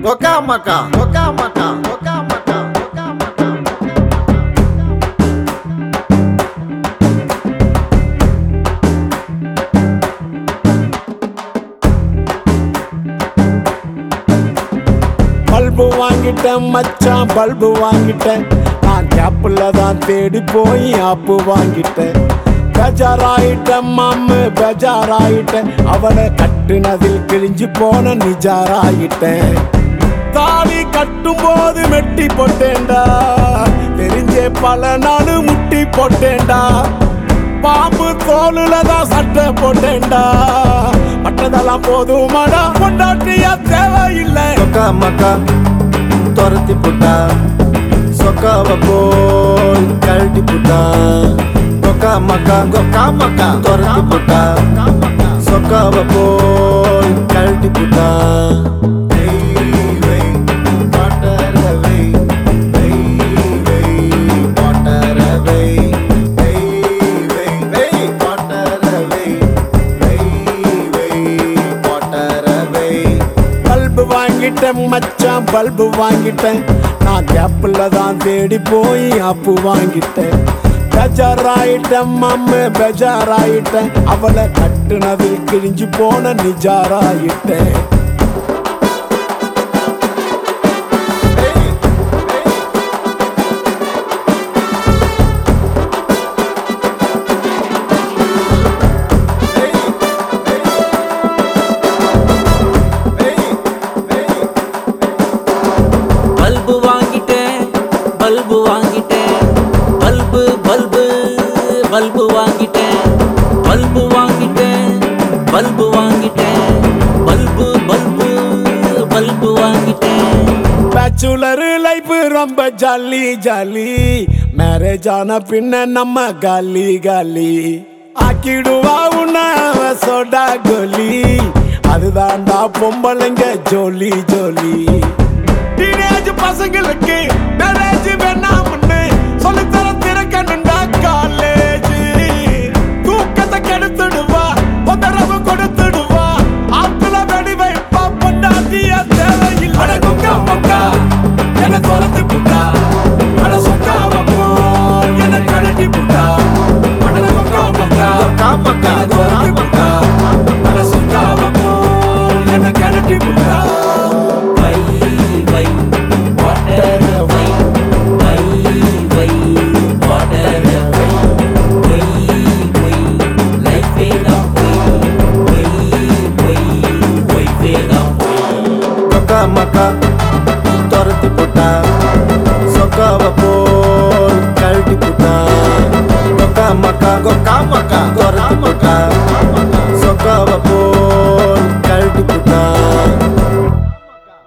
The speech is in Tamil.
Tokamaka, tokamaka, tokamaka, tokamaka. Bulb வாங்கிட்டேன் மச்சான் பல்பு வாங்கிட்டேன் நான் கேப்பில் தான் தேடி போய் ஆப்பு வாங்கிட்டேன் பெஜாராயிட்டேன் மாமு பெஜாராயிட்டேன் அவளை கட்டுனதில் கிழிஞ்சு போன நிஜாராயிட்டேன் தாலி கட்டும் போது மெட்டி போட்டேன்டா தெரிஞ்சே பல நாள் முட்டி போட்டேன்டா பாம்பு தோலுல தான் சட்டை போட்டேன்டா பட்டதெல்லாம் போதுமாடா பொண்டாட்டியா தேவையில்லை Tokamaka, துரத்தி புட்டா சொக்காவ போய் கழட்டி புட்டா தொக்காமக்கா கொக்காமக்கா துரத்தி புட்டா சொக்காவ போய் கழட்டி புட்டா பல்பு வாங்கிட்டேன் மச்சான் பல்பு வாங்கிட்டேன் நான் கேப்பில் தான் தேடி போய் அப்பு வாங்கிட்டேன் பெஜாராயிட்டேன் மம்மு பெஜாராயிட்டேன் அவளை கட்டுனதில் கிழிஞ்சு போன நிஜாராயிட்டேன் பல்பு வாங்கிட்டேன் பல்பு வாங்கிட்டேன் பல்பு பல்பு பல்பு வாங்கிட்டேன் பல்பு வாங்கிட்டேன் பல்பு வாங்கிட்டேன் பல்பு பல்பு பல்பு வாங்கிட்டேன் பேச்சுலர் லைஃப் ரொம்ப ஜாலி ஜாலி மேரேஜ் ஆன பின்ன நம்ம காலி காலி ஆக்கிடுவா உன்ன அவ சோடா கோலி அதுதான்டா பொம்பளைங்க ஜோலி ஜோலி டீனேஜ் பசங்களுக்கு மேரேஜ் வேணாம்னு சொல்லித்தர திறக்கணுண்டா காலேஜ் தூக்கத்தை கெடுத்துடுவா தொந்தரவு கொடுத்துடுவா ஆத்துல வெடி வைப்பா பொண்டாட்டிய தேவையில்லை அட குக்கா முக்கா என்ன துரத்து புட்டா அட சுக்கா வப்போ என்ன கழட்டி புட்டா அட குக்கா முக்கா காமக்கா என்ன துரத்து புட்டா அட சுக்கா வப்போ என்ன கழட்டி புட்டா வை வை வாட்டர் வை வை வை வாட்டர் வை வை வை லைஃப் வேகா வை வை வை வை வேகா தொக்காமக்கா துரத்தி புட்டா சொக்காவ போய் கழட்டி புட்டா தொக்காமக்கா கொக்காமக்கா துரத்தி புட்டா